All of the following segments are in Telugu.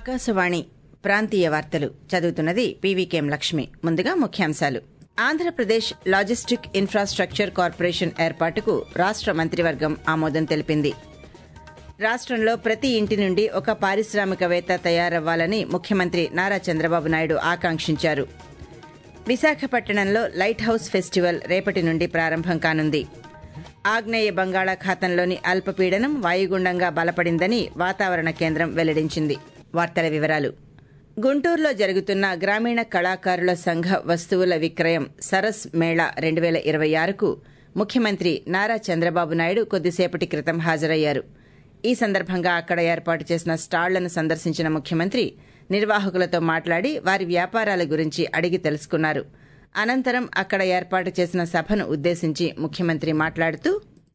ఆకాశవాణి ప్రాంతీయ వార్తలు చదువుతున్నది పీవీకేం లక్ష్మి ముందుగా ముఖ్యాంశాలు ఆంధ్రప్రదేశ్ లాజిస్టిక్ ఇన్ఫ్రాస్ట్రక్చర్ కార్పొరేషన్ ఏర్పాటుకు రాష్ట మంత్రివర్గం ఆమోదం తెలిపింది రాష్టంలో ప్రతి ఇంటి నుండి ఒక పారిశ్రామికవేత్త తయారవ్వాలని ముఖ్యమంత్రి నారా చంద్రబాబు నాయుడు ఆకాంక్షించారు విశాఖపట్టణంలో లైట్ హౌస్ ఫెస్టివల్ రేపటి నుండి ప్రారంభం కానుంది ఆగ్నేయ బంగాళాఖాతంలోని అల్పపీడనం వాయుగుండంగా బలపడిందని వాతావరణ కేంద్రం వెల్లడించింది వార్తల వివరాలు గుంటూరులో జరుగుతున్న గ్రామీణ కళాకారుల సంఘ వస్తువుల విక్రయం సరస్ మేళా రెండు వేల ఇరవై ఆరుకు ముఖ్యమంత్రి నారా చంద్రబాబు నాయుడు కొద్దిసేపటి క్రితం హాజరయ్యారు ఈ సందర్భంగా అక్కడ ఏర్పాటు చేసిన స్టాళ్లను సందర్శించిన ముఖ్యమంత్రి నిర్వాహకులతో మాట్లాడి వారి వ్యాపారాల గురించి అడిగి తెలుసుకున్నారు అనంతరం అక్కడ ఏర్పాటు చేసిన సభను ఉద్దేశించి ముఖ్యమంత్రి మాట్లాడుతూ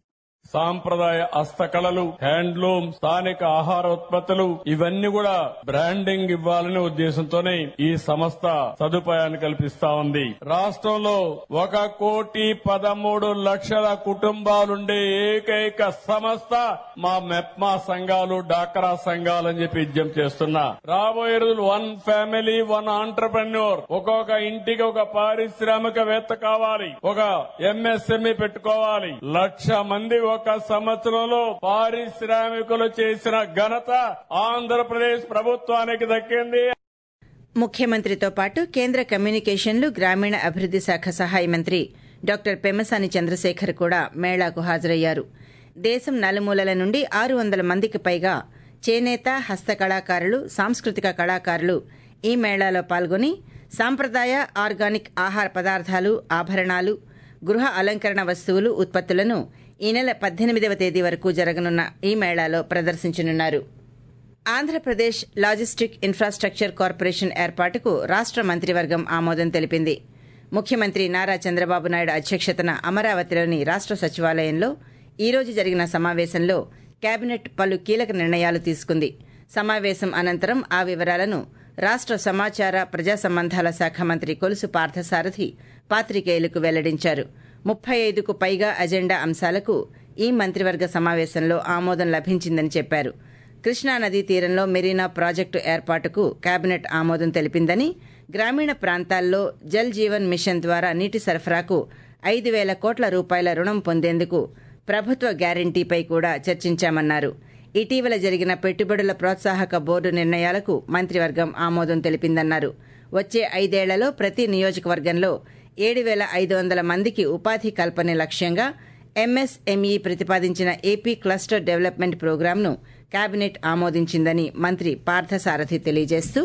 సాంప్రదాయ హస్తకళలు హ్యాండ్లూమ్ స్థానిక ఆహార ఉత్పత్తులు ఇవన్నీ కూడా బ్రాండింగ్ ఇవ్వాలనే ఉద్దేశంతోనే ఈ సంస్థ సదుపాయాన్ని కల్పిస్తా ఉంది రాష్ట్రంలో ఒక కోటి పదమూడు లక్షల కుటుంబాలుండే ఏకైక సంస్థ మా మెప్మా సంఘాలు డాక్రా సంఘాలు అని చెప్పి విజ్ఞప్తి చేస్తున్నా రాబోయే రోజులు వన్ ఫ్యామిలీ వన్ ఆంటర్ప్రెన్యూర్ ఒక్కొక్క ఇంటికి ఒక పారిశ్రామికవేత్త కావాలి ఒక ఎంఎస్ఎంఈ పెట్టుకోవాలి లక్ష మంది ఒక సంవత్సరంలో పారిశ్రామికులు చేసిన ఘనత ఆంధ్రప్రదేశ్ ప్రభుత్వానికి దక్కింది ముఖ్యమంత్రితో పాటు కేంద్ర కమ్యూనికేషన్లు గ్రామీణ అభివృద్ది శాఖ సహాయ మంత్రి డాక్టర్ పెమ్మసాని చంద్రశేఖర్ కూడా మేళాకు హాజరయ్యారు దేశం నలుమూలల నుండి ఆరు వందల మందికి పైగా చేనేత హస్తకళాకారులు సాంస్కృతిక కళాకారులు ఈ మేళాలో పాల్గొని సాంప్రదాయ ఆర్గానిక్ ఆహార పదార్థాలు ఆభరణాలు గృహ అలంకరణ వస్తువులు ఉత్పత్తులను ఈ నెల పద్దెనిమిదవ తేదీ వరకు జరగనున్న ఈ మేళాలో ప్రదర్శించనున్నారు ఆంధ్రప్రదేశ్ లాజిస్టిక్ ఇన్ఫ్రాస్ట్రక్చర్ కార్పొరేషన్ ఏర్పాటుకు రాష్ట మంత్రివర్గం ఆమోదం తెలిపింది ముఖ్యమంత్రి నారా చంద్రబాబు నాయుడు అధ్యక్షతన అమరావతిలోని రాష్ట సచివాలయంలో ఈ రోజు జరిగిన సమావేశంలో కేబినెట్ పలు కీలక నిర్ణయాలు తీసుకుంది సమావేశం అనంతరం ఆ వివరాలను రాష్ట సమాచార ప్రజా సంబంధాల శాఖ మంత్రి కొలుసు పార్థసారథి పాత్రికేయులకు వెల్లడించారు ముప్పై ఐదుకు పైగా అజెండా అంశాలకు ఈ మంత్రివర్గ సమావేశంలో ఆమోదం లభించిందని చెప్పారు కృష్ణానదీ తీరంలో మెరీనా ప్రాజెక్టు ఏర్పాటుకు కేబినెట్ ఆమోదం తెలిపిందని గ్రామీణ ప్రాంతాల్లో జల్ జీవన్ మిషన్ ద్వారా నీటి సరఫరాకు ఐదు వేల కోట్ల రూపాయల రుణం పొందేందుకు ప్రభుత్వ గ్యారంటీపై కూడా చర్చించామన్నారు ఇటీవల జరిగిన పెట్టుబడుల ప్రోత్సాహక బోర్డు నిర్ణయాలకు మంత్రివర్గం ఆమోదం తెలిపిందన్నారు వచ్చే ఐదేళ్లలో ప్రతి నియోజకవర్గంలో ఏడు వేల ఐదు వందల మందికి ఉపాధి కల్పనే లక్ష్యంగా ఎంఎస్ఎంఈ ప్రతిపాదించిన ఏపీ క్లస్టర్ డెవలప్మెంట్ ప్రోగ్రాంను కేబినెట్ ఆమోదించిందని మంత్రి పార్థసారథి తెలియజేస్తూ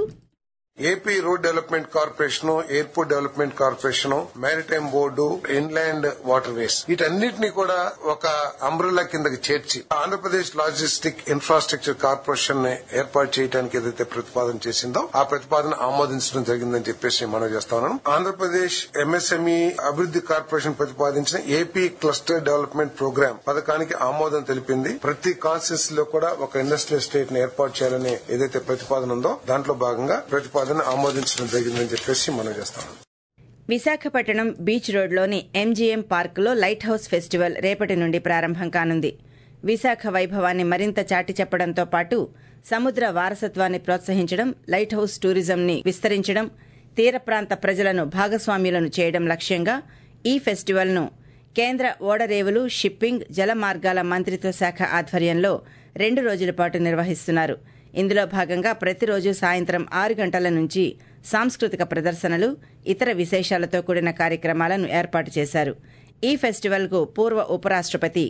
AP road development corporation airport development corporation maritime board inland water ways వీటన్నిటిని కూడా ఒక అంబ్రెల్లా కిందకి చేర్చి ఆంధ్రప్రదేశ్ లాజిస్టిక్ ఇన్ఫ్రాస్ట్రక్చర్ కార్పొరేషన్ ఏర్పాటు చేయడానికి ఏదైతే ప్రతిపాదన చేసిందో ఆ ప్రతిపాదన ఆమోదించడం జరిగిందని చెప్పేసి మనం చేస్తా ఉన్నాం ఆంధ్రప్రదేశ్ ఎంఎస్ఎంఈ అభివృద్ది కార్పొరేషన్ ప్రతిపాదించిన ఏపీ క్లస్టర్ డెవలప్మెంట్ ప్రోగ్రామ్ పథకానికి ఆమోదం తెలిపింది ప్రతి కాన్స్టిట్యూన్సీ లో కూడా ఒక ఇండస్ట్రియల్ స్టేట్ ని ఏర్పాటు చేయాలని ఏదైతే ప్రతిపాదన ఉందో దాంట్లో భాగంగా ప్రతిపాదన ఆమోదించడం జరిగిందని చెప్పేసి మనం చేస్తాం విశాఖపట్నం బీచ్ రోడ్లోని ఎంజీఎం పార్కులో లైట్ హౌస్ ఫెస్టివల్ రేపటి నుండి ప్రారంభం కానుంది విశాఖ వైభవాన్ని మరింత చాటి చెప్పడంతో పాటు సముద్ర వారసత్వాన్ని ప్రోత్సహించడం లైట్ హౌస్ టూరిజంని విస్తరించడం తీర ప్రాంత ప్రజలను భాగస్వామ్యులను చేయడం లక్ష్యంగా ఈ ఫెస్టివల్ను కేంద్ర ఓడరేవులు షిప్పింగ్ జల మార్గాల మంత్రిత్వ శాఖ ఆధ్వర్యంలో రెండు రోజుల పాటు నిర్వహిస్తున్నారు ఇందులో భాగంగా ప్రతిరోజు సాయంత్రం ఆరు గంటల నుంచి సాంస్కృతిక ప్రదర్శనలు ఇతర విశేషాలతో కూడిన కార్యక్రమాలను ఏర్పాటు చేశారు ఈ ఫెస్టివల్కు పూర్వ ఉపరాష్టపతి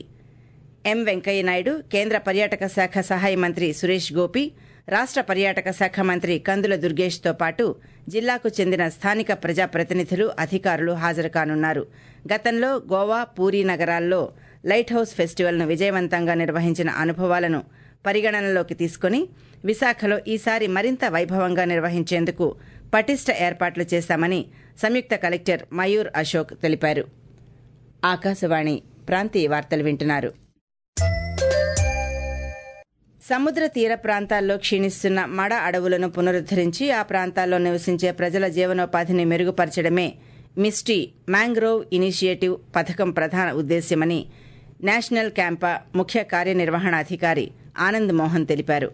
ఎం వెంకయ్యనాయుడు కేంద్ర పర్యాటక శాఖ సహాయ మంత్రి సురేష్ గోపి రాష్ట పర్యాటక శాఖ మంత్రి కందుల దుర్గేష్తో పాటు జిల్లాకు చెందిన స్థానిక ప్రజాప్రతినిధులు అధికారులు హాజరు కానున్నారు గతంలో గోవా పూరీ నగరాల్లో లైట్ హౌస్ ఫెస్టివల్ను విజయవంతంగా నిర్వహించిన అనుభవాలను పరిగణనలోకి తీసుకుని విశాఖలో ఈసారి మరింత వైభవంగా నిర్వహించేందుకు పటిష్ట ఏర్పాట్లు చేశామని సంయుక్త కలెక్టర్ మయూర్ అశోక్ తెలిపారు ఆకాశవాణి ప్రాంతీయ వార్తలు వింటున్నారు సముద్ర తీర ప్రాంతాల్లో క్షీణిస్తున్న మడ అడవులను పునరుద్దరించి ఆ ప్రాంతాల్లో నివసించే ప్రజల జీవనోపాధిని మెరుగుపరచడమే మిస్టీ మ్యాంగ్రోవ్ ఇనిషియేటివ్ పథకం ప్రధాన ఉద్దేశ్యమని నేషనల్ క్యాంపా ముఖ్య కార్యనిర్వహణాధికారి ఆనంద్ మోహన్ తెలిపారు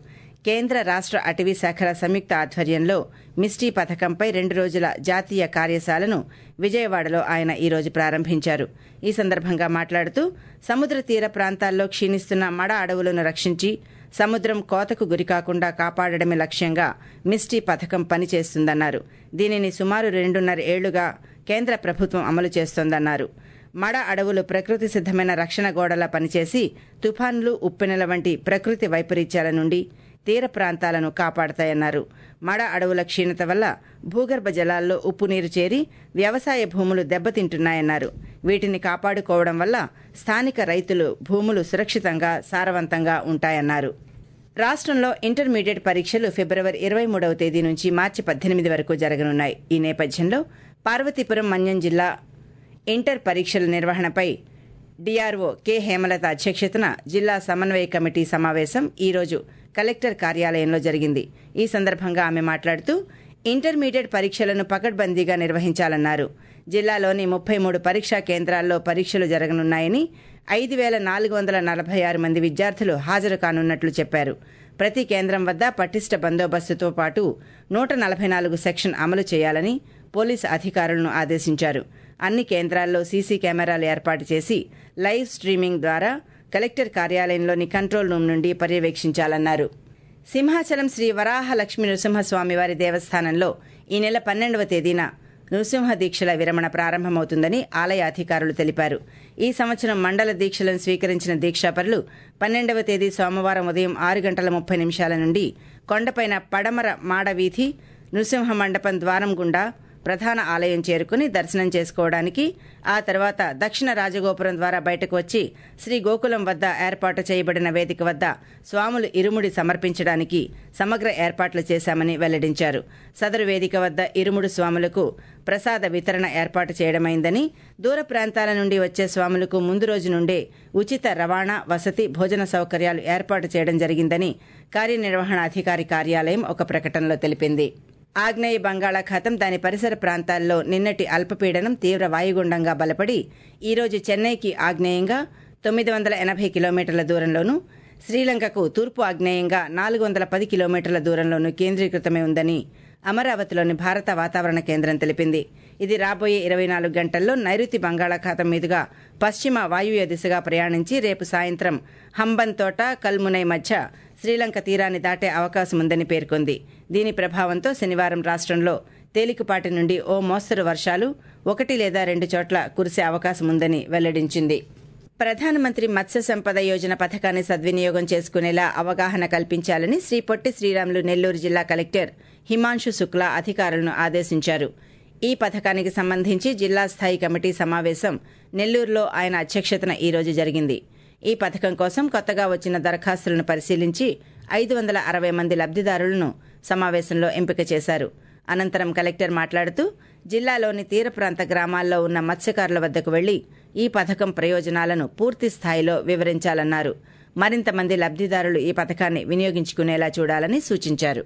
కేంద్ర రాష్ట్ర అటవీ శాఖల సంయుక్త ఆధ్వర్యంలో మిస్టీ పథకంపై రెండు రోజుల జాతీయ కార్యశాలను విజయవాడలో ఆయన ఈరోజు ప్రారంభించారు ఈ సందర్భంగా మాట్లాడుతూ సముద్ర తీర ప్రాంతాల్లో క్షీణిస్తున్న మడ అడవులను రక్షించి సముద్రం కోతకు గురికాకుండా కాపాడడమే లక్ష్యంగా మిస్టీ పథకం పనిచేస్తుందన్నారు దీనిని సుమారు రెండున్నర ఏళ్లుగా కేంద్ర ప్రభుత్వం అమలు చేస్తోందన్నారు మడ అడవులు ప్రకృతి సిద్దమైన రక్షణ గోడలా పనిచేసి తుఫాన్లు ఉప్పెనల వంటి ప్రకృతి వైపరీత్యాల నుండి తీర ప్రాంతాలను కాపాడతాయన్నారు మడ అడవుల క్షీణత వల్ల భూగర్భ జలాల్లో ఉప్పు నీరు చేరి వ్యవసాయ భూములు దెబ్బతింటున్నాయన్నారు వీటిని కాపాడుకోవడం వల్ల స్థానిక రైతులు భూములు సురక్షితంగా సారవంతంగా ఉంటాయన్నారు రాష్ట్రంలో ఇంటర్మీడియట్ పరీక్షలు ఫిబ్రవరి ఇరవై మూడవ తేదీ నుంచి మార్చి పద్దెనిమిది వరకు జరగనున్నాయి ఈ నేపథ్యంలో పార్వతీపురం మన్యం జిల్లా ఇంటర్ పరీక్షల నిర్వహణపై డిఆర్ఓ కె హేమలత అధ్యక్షతన జిల్లా సమన్వయ కమిటీ సమావేశం ఈరోజు కలెక్టర్ కార్యాలయంలో జరిగింది ఈ సందర్భంగా ఆమె మాట్లాడుతూ ఇంటర్మీడియట్ పరీక్షలను పకడ్బందీగా నిర్వహించాలన్నారు జిల్లాలోని ముప్పై మూడు పరీక్షా కేంద్రాల్లో పరీక్షలు జరగనున్నాయని ఐదు వేల నాలుగు వందల నలభై ఆరు మంది విద్యార్థులు హాజరు కానున్నట్లు చెప్పారు ప్రతి కేంద్రం వద్ద పటిష్ట బందోబస్తుతో పాటు నూట నలభై నాలుగు సెక్షన్ అమలు చేయాలని పోలీసు అధికారులను ఆదేశించారు అన్ని కేంద్రాల్లో సీసీ కెమెరాలు ఏర్పాటు చేసి లైవ్ స్ట్రీమింగ్ ద్వారా కలెక్టర్ కార్యాలయంలోని కంట్రోల్ రూమ్ నుండి పర్యవేక్షించాలన్నారు సింహాచలం శ్రీ వరాహ లక్ష్మీ నృసింహస్వామి వారి దేవస్థానంలో ఈ నెల పన్నెండవ తేదీన నృసింహ దీక్షల విరమణ ప్రారంభమవుతుందని ఆలయ అధికారులు తెలిపారు ఈ సంవత్సరం మండల దీక్షలను స్వీకరించిన దీక్షాపరులు పన్నెండవ తేదీ సోమవారం ఉదయం ఆరు గంటల ముప్పై నిమిషాల నుండి కొండపైన పడమర మాడవీధి నృసింహ మండపం ద్వారం గుండా ప్రధాన ఆలయం చేరుకుని దర్శనం చేసుకోవడానికి ఆ తర్వాత దక్షిణ రాజగోపురం ద్వారా బయటకు వచ్చి శ్రీ గోకులం వద్ద ఏర్పాటు చేయబడిన వేదిక వద్ద స్వాములు ఇరుముడి సమర్పించడానికి సమగ్ర ఏర్పాట్లు చేశామని వెల్లడించారు సదరు వేదిక వద్ద ఇరుముడు స్వాములకు ప్రసాద వితరణ ఏర్పాటు చేయడమైందని దూర ప్రాంతాల నుండి వచ్చే స్వాములకు ముందు రోజు నుండే ఉచిత రవాణా వసతి భోజన సౌకర్యాలు ఏర్పాటు చేయడం జరిగిందని కార్యనిర్వహణాధికారి కార్యాలయం ఒక ప్రకటనలో తెలిపింది ఆగ్నేయ బంగాళాఖాతం దాని పరిసర ప్రాంతాల్లో నిన్నటి అల్పపీడనం తీవ్ర వాయుగుండంగా బలపడి ఈరోజు చెన్నైకి ఆగ్నేయంగా తొమ్మిది వందల ఎనభై కిలోమీటర్ల దూరంలోనూ శ్రీలంకకు తూర్పు ఆగ్నేయంగా నాలుగు వందల పది కిలోమీటర్ల దూరంలోనూ కేంద్రీకృతమై ఉందని అమరావతిలోని భారత వాతావరణ కేంద్రం తెలిపింది ఇది రాబోయే ఇరవై నాలుగు గంటల్లో నైరుతి బంగాళాఖాతం మీదుగా పశ్చిమ వాయువ్య దిశగా ప్రయాణించి రేపు సాయంత్రం హంబన్తోట కల్మునై మధ్య శ్రీలంక తీరాన్ని దాటే అవకాశం ఉందని పేర్కొంది దీని ప్రభావంతో శనివారం రాష్ట్రంలో తేలికపాటి నుండి ఓ మోస్తరు వర్షాలు ఒకటి లేదా రెండు చోట్ల కురిసే అవకాశం ఉందని వెల్లడించింది ప్రధానమంత్రి మత్స్య సంపద యోజన పథకాన్ని సద్వినియోగం చేసుకునేలా అవగాహన కల్పించాలని శ్రీ పొట్టి శ్రీరాములు నెల్లూరు జిల్లా కలెక్టర్ హిమాంశు శుక్లా అధికారులను ఆదేశించారు ఈ పథకానికి సంబంధించి జిల్లా స్థాయి కమిటీ సమావేశం నెల్లూరులో ఆయన అధ్యక్షతన ఈరోజు జరిగింది ఈ పథకం కోసం కొత్తగా వచ్చిన దరఖాస్తులను పరిశీలించి ఐదు వందల అరవై మంది లబ్దిదారులను సమావేశంలో ఎంపిక చేశారు అనంతరం కలెక్టర్ మాట్లాడుతూ జిల్లాలోని తీర ప్రాంత గ్రామాల్లో ఉన్న మత్స్యకారుల వద్దకు వెళ్లి ఈ పథకం ప్రయోజనాలను పూర్తి స్థాయిలో వివరించాలన్నారు మరింత మంది లబ్దిదారులు ఈ పథకాన్ని వినియోగించుకునేలా చూడాలని సూచించారు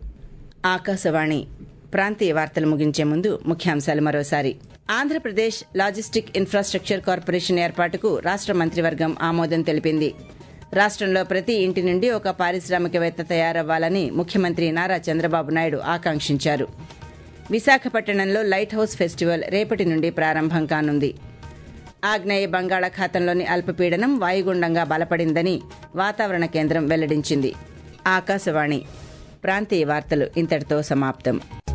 ఆకాశవాణి ప్రాంతీయ వార్తలు ముగించే ముందు ముఖ్యాంశాలు మరోసారి ఆంధ్రప్రదేశ్ లాజిస్టిక్ ఇన్ఫ్రాస్ట్రక్చర్ కార్పొరేషన్ ఏర్పాటుకు రాష్ట్ర మంత్రివర్గం ఆమోదం తెలిపింది రాష్ట్రంలో ప్రతి ఇంటి నుండి ఒక పారిశ్రామికవేత్త తయారవ్వాలని ముఖ్యమంత్రి నారా చంద్రబాబు నాయుడు ఆకాంక్షించారు విశాఖపట్నంలో లైట్ హౌస్ ఫెస్టివల్ రేపటి నుండి ప్రారంభం కానుంది ఆగ్నేయ బంగాళాఖాతంలోని అల్పపీడనం వాయుగుండంగా బలపడిందని వాతావరణ కేంద్రం వెల్లడించింది ఆకాశవాణి ప్రాంతీయ వార్తలు ఇంతటితో సమాప్తం